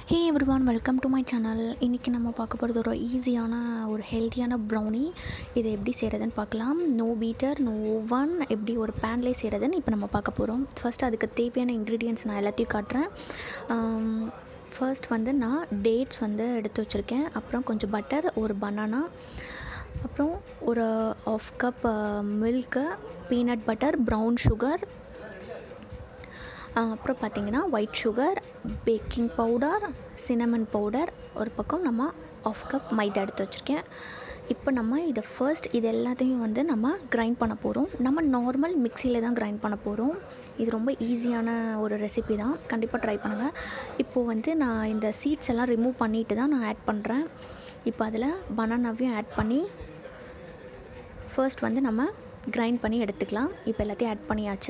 hey everyone welcome to my channel இன்றைக்கி நம்ம பார்க்க போகிறது ஒரு ஈஸியான ஒரு ஹெல்த்தியான ப்ரௌனி இதை எப்படி செய்கிறதுன்னு பார்க்கலாம் நோ பீட்டர் நோ ஓவன் எப்படி ஒரு பேன்லேயே செய்கிறதுன்னு இப்போ நம்ம பார்க்க போகிறோம் ஃபர்ஸ்ட் அதுக்கு தேவையான இன்க்ரீடியன்ட்ஸ் நான் எல்லாத்தையும் காட்டுறேன் ஃபர்ஸ்ட் வந்து நான் டேட்ஸ் வந்து எடுத்து வச்சுருக்கேன் அப்புறம் கொஞ்சம் பட்டர் ஒரு பனானா அப்புறம் ஒரு half cup milk peanut butter brown sugar அப்புறம் பார்த்திங்கன்னா white sugar baking powder cinnamon powder ஒரு பக்கம் நம்ம ஆஃப் கப் மைதா எடுத்து வச்சுருக்கேன் இப்போ நம்ம இதை ஃபர்ஸ்ட் இது எல்லாத்தையும் வந்து நம்ம கிரைண்ட் பண்ண போகிறோம் நம்ம நார்மல் மிக்சியில் தான் கிரைண்ட் பண்ண போகிறோம் இது ரொம்ப ஈஸியான ஒரு ரெசிபி தான் கண்டிப்பாக ட்ரை பண்ணுங்கள் இப்போது வந்து நான் இந்த சீட்ஸ் எல்லாம் ரிமூவ் பண்ணிட்டு தான் நான் ஆட் பண்ணுறேன் இப்போ அதில் பனானாவையும் ஆட் பண்ணி ஃபர்ஸ்ட் வந்து நம்ம கிரைண்ட் பண்ணி எடுத்துக்கலாம் இப்போ எல்லாத்தையும் ஆட் பண்ணியாச்சு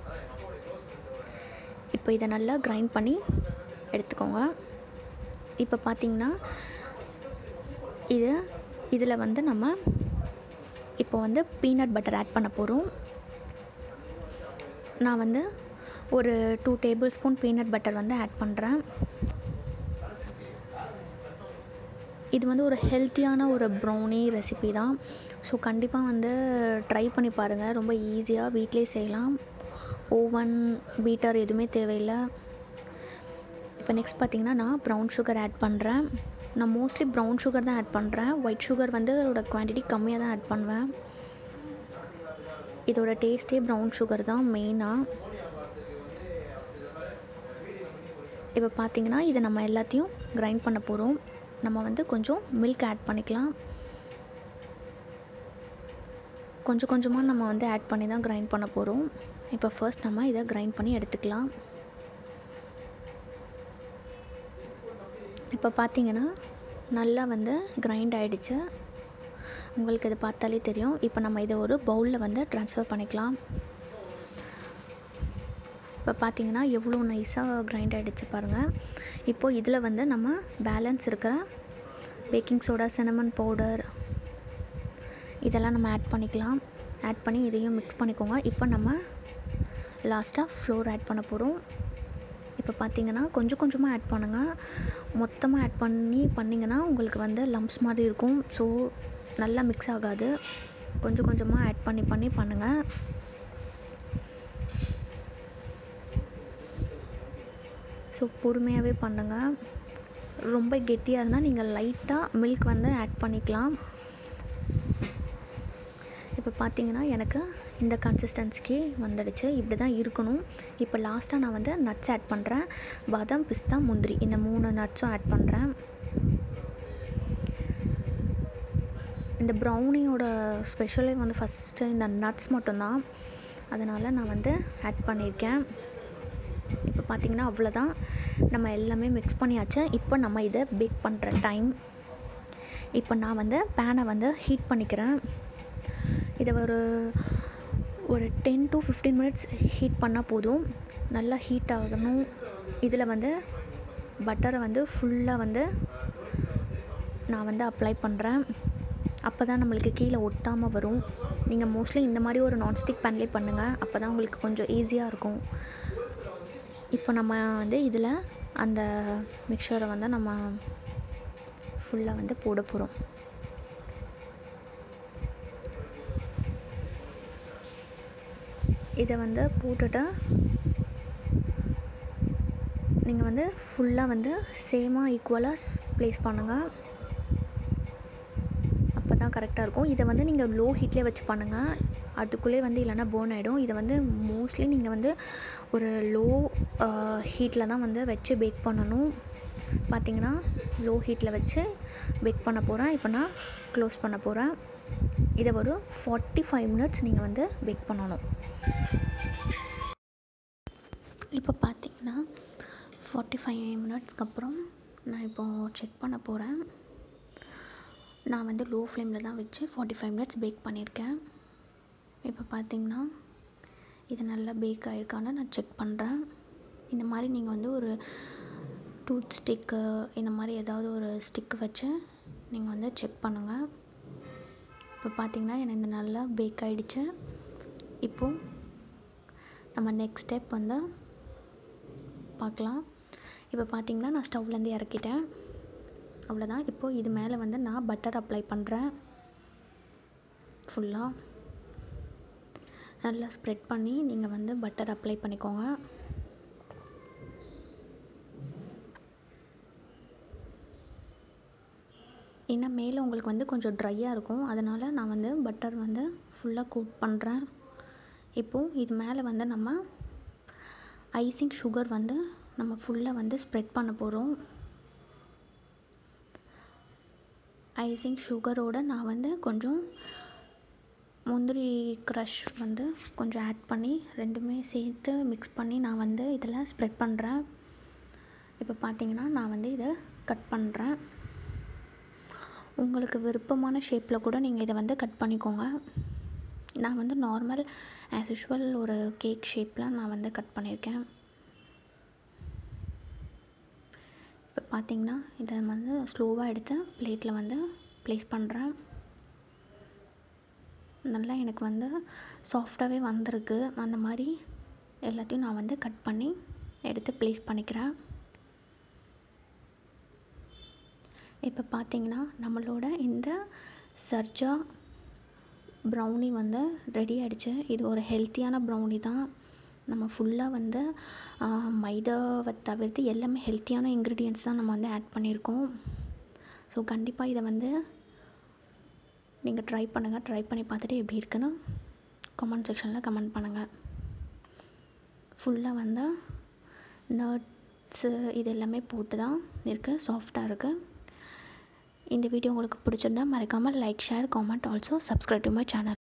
இப்போ இதை நல்லா கிரைண்ட் பண்ணி எடுத்துக்கோங்க இப்போ பார்த்திங்கன்னா இது இதில் வந்து நம்ம இப்போ வந்து பீனட் பட்டர் ஆட் பண்ண போகிறோம் நான் வந்து ஒரு two tablespoon peanut butter வந்து ஆட் பண்ணுறேன் இது வந்து ஒரு ஹெல்த்தியான ஒரு ப்ரௌனி ரெசிபி தான் ஸோ கண்டிப்பாக வந்து ட்ரை பண்ணி பாருங்கள் ரொம்ப ஈஸியாக வீட்டிலே செய்யலாம் ஓவன் பீட்டர் எதுவுமே தேவையில்லை இப்போ நெக்ஸ்ட் பார்த்திங்கன்னா நான் ப்ரௌன் சுகர் ஆட் பண்ணுறேன் நான் மோஸ்ட்லி ப்ரௌன் சுகர் தான் ஆட் பண்ணுறேன் ஒயிட் சுகர் வந்து அதோட குவான்டிட்டி கம்மியாக தான் ஆட் பண்ணுவேன் இதோட டேஸ்ட்டே ப்ரௌன் சுகர் தான் மெயினாக இப்போ பார்த்திங்கன்னா இதை நம்ம எல்லாத்தையும் கிரைண்ட் பண்ண போகிறோம் நம்ம வந்து கொஞ்சம் மில்க் ஆட் பண்ணிக்கலாம் கொஞ்சம் கொஞ்சமாக நம்ம வந்து ஆட் பண்ணி தான் கிரைண்ட் பண்ண போகிறோம் இப்போ ஃபர்ஸ்ட் நம்ம இதை கிரைண்ட் பண்ணி எடுத்துக்கலாம் இப்போ பார்த்தீங்கன்னா நல்லா வந்து கிரைண்ட் ஆகிடுச்சு உங்களுக்கு இதை பார்த்தாலே தெரியும் இப்போ நம்ம இதை ஒரு பவுலில் வந்து ட்ரான்ஸ்ஃபர் பண்ணிக்கலாம் இப்போ பார்த்தீங்கன்னா எவ்வளோ நைஸாக கிரைண்ட் ஆகிடுச்சு பாருங்கள் இப்போது இதில் வந்து நம்ம பேலன்ஸ் இருக்கிற பேக்கிங் சோடா சினமன் பவுடர் இதெல்லாம் நம்ம ஆட் பண்ணிக்கலாம் ஆட் பண்ணி இதையும் மிக்ஸ் பண்ணிக்கோங்க இப்போ நம்ம லாஸ்ட்டாக ஃப்ளோர் ஆட் பண்ண போகிறோம் இப்போ பார்த்தீங்கன்னா கொஞ்சம் கொஞ்சமாக ஆட் பண்ணுங்கள் மொத்தமாக ஆட் பண்ணி பண்ணிங்கன்னா உங்களுக்கு வந்து லம்ப்ஸ் மாதிரி இருக்கும் ஸோ நல்லா மிக்ஸ் ஆகாது கொஞ்சம் கொஞ்சமாக ஆட் பண்ணி பண்ணி பண்ணுங்கள் ஸோ பொறுமையாகவே பண்ணுங்கள் ரொம்ப கெட்டியாக இருந்தால் நீங்கள் லைட்டாக மில்க் வந்து ஆட் பண்ணிக்கலாம் இப்போ பார்த்தீங்கன்னா எனக்கு இந்த கன்சிஸ்டன்சிக்கு வந்துடுச்சு இப்படி தான் இருக்கணும் இப்போ லாஸ்ட்டாக நான் வந்து நட்ஸ் ஆட் பண்ணுறேன் பாதாம் பிஸ்தா முந்திரி இந்த மூணு நட்ஸும் ஆட் பண்ணுறேன் இந்த ப்ரௌனியோட ஸ்பெஷலே வந்து ஃபஸ்ட்டு இந்த நட்ஸ் மட்டும்தான் அதனால் நான் வந்து ஆட் பண்ணியிருக்கேன் இப்போ பார்த்திங்கன்னா அவ்வளோதான் நம்ம எல்லாமே மிக்ஸ் பண்ணியாச்சு இப்போ நம்ம இதை பேக் பண்ணுற டைம் இப்போ நான் வந்து பேனை வந்து ஹீட் பண்ணிக்கிறேன் இதை ஒரு ஒரு ten to fifteen minutes heat பண்ணால் போதும் நல்லா ஹீட் ஆகணும் இதில் வந்து பட்டரை வந்து ஃபுல்லாக வந்து நான் வந்து அப்ளை பண்ணுறேன் அப்போ தான் நம்மளுக்கு கீழே ஒட்டாமல் வரும் நீங்கள் மோஸ்ட்லி இந்த மாதிரி ஒரு நான்ஸ்டிக் பேன்லேயே பண்ணுங்கள் அப்போ தான் உங்களுக்கு கொஞ்சம் ஈஸியாக இருக்கும் இப்போ நம்ம வந்து இதில் அந்த மிக்சரை வந்து நம்ம ஃபுல்லாக வந்து போட போகிறோம் இதை வந்து போட்டுட்டு நீங்கள் வந்து ஃபுல்லாக வந்து சேமாக ஈக்குவலாக ப்ளேஸ் பண்ணுங்கள் அப்போ தான் கரெக்டாக இருக்கும் இதை வந்து நீங்கள் லோ ஹீட்லேயே வச்சு பண்ணுங்கள் அதுக்குள்ளே வந்து இல்லைனா போர்ன் ஆகிடும் இதை வந்து மோஸ்ட்லி நீங்கள் வந்து ஒரு லோ ஹீட்டில் தான் வந்து வச்சு பேக் பண்ணணும் பார்த்தீங்கன்னா லோ ஹீட்டில் வச்சு பேக் பண்ண போகிறேன் இப்போ நான் க்ளோஸ் பண்ண போகிறேன் இதை ஒரு ஃபார்ட்டி ஃபைவ் மினிட்ஸ் நீங்கள் வந்து பேக் பண்ணணும் இப்போ பார்த்தீங்கன்னா ஃபார்ட்டி ஃபைவ் மினிட்ஸ்க்கு அப்புறம் நான் இப்போது செக் பண்ண போகிறேன் நான் வந்து லோ ஃப்ளேமில் தான் வச்சு ஃபார்ட்டி ஃபைவ் மினிட்ஸ் பேக் பண்ணியிருக்கேன் இப்போ பார்த்தீங்கன்னா இது நல்லா பேக் ஆகிருக்கான்னு நான் செக் பண்ணுறேன் இந்த மாதிரி நீங்கள் வந்து ஒரு டூத் ஸ்டிக்கு இந்த மாதிரி ஏதாவது ஒரு ஸ்டிக்கு வச்சு நீங்கள் வந்து செக் பண்ணுங்கள் இப்போ பார்த்தீங்கன்னா எனக்கு இந்த நல்லா பேக் ஆகிடுச்சு இப்போது நம்ம நெக்ஸ்ட் ஸ்டெப் வந்து பார்க்கலாம் இப்போ பார்த்தீங்கன்னா நான் ஸ்டவ்லேருந்து இறக்கிட்டேன் அவ்வளோதான் இப்போது இது மேலே வந்து நான் பட்டர் அப்ளை பண்ணுறேன் ஃபுல்லாக நல்லா ஸ்ப்ரெட் பண்ணி நீங்கள் வந்து பட்டர் அப்ளை பண்ணிக்கோங்க ஏன்னா மேலே உங்களுக்கு வந்து கொஞ்சம் ட்ரையாக இருக்கும் அதனால் நான் வந்து பட்டர் வந்து ஃபுல்லாக கோட் பண்ணுறேன் இப்போது இது மேலே வந்து நம்ம ஐசிங் சுகர் வந்து நம்ம ஃபுல்லாக வந்து ஸ்ப்ரெட் பண்ண போகிறோம் ஐசிங் சுகரோடு நான் வந்து கொஞ்சம் முந்திரி க்ரஷ் வந்து கொஞ்சம் ஆட் பண்ணி ரெண்டுமே சேர்த்து மிக்ஸ் பண்ணி நான் வந்து இதில் ஸ்ப்ரெட் பண்ணுறேன் இப்போ பார்த்தீங்கன்னா நான் வந்து இதை கட் பண்ணுறேன் உங்களுக்கு விருப்பமான ஷேப்பில் கூட நீங்கள் இதை வந்து கட் பண்ணிக்கோங்க நான் வந்து நார்மல் ஆஸ் யூஷுவல் ஒரு கேக் ஷேப்பில் நான் வந்து கட் பண்ணியிருக்கேன் இப்போ பார்த்தீங்கன்னா இதை வந்து ஸ்லோவாக எடுத்து பிளேட்டில் வந்து ப்ளேஸ் பண்ணுறேன் நல்லா எனக்கு வந்து சாஃப்டாகவே வந்திருக்கு அந்த மாதிரி எல்லாத்தையும் நான் வந்து கட் பண்ணி எடுத்து ப்ளேஸ் பண்ணிக்கிறேன் இப்போ பார்த்தீங்கன்னா நம்மளோட இந்த சர்ஜா ப்ரௌனி வந்து ரெடி ஆகிடுச்சு இது ஒரு ஹெல்த்தியான ப்ரௌனி தான் நம்ம ஃபுல்லாக வந்து மைதாவை தவிர்த்து எல்லாமே ஹெல்த்தியான இன்க்ரீடியன்ட்ஸ் தான் நம்ம வந்து ஆட் பண்ணியிருக்கோம் ஸோ கண்டிப்பாக இதை வந்து நீங்கள் ட்ரை பண்ணுங்கள் ட்ரை பண்ணி பார்த்துட்டு எப்படி இருக்குன்னு கமெண்ட் செக்ஷனில் கமெண்ட் பண்ணுங்கள் ஃபுல்லாக வந்து நட்ஸு இது எல்லாமே போட்டு தான் இருக்குது சாஃப்டாக இருக்குது இந்த வீடியோ உங்களுக்கு பிடிச்சிருந்தா மறக்காமல் like share comment also subscribe to my channel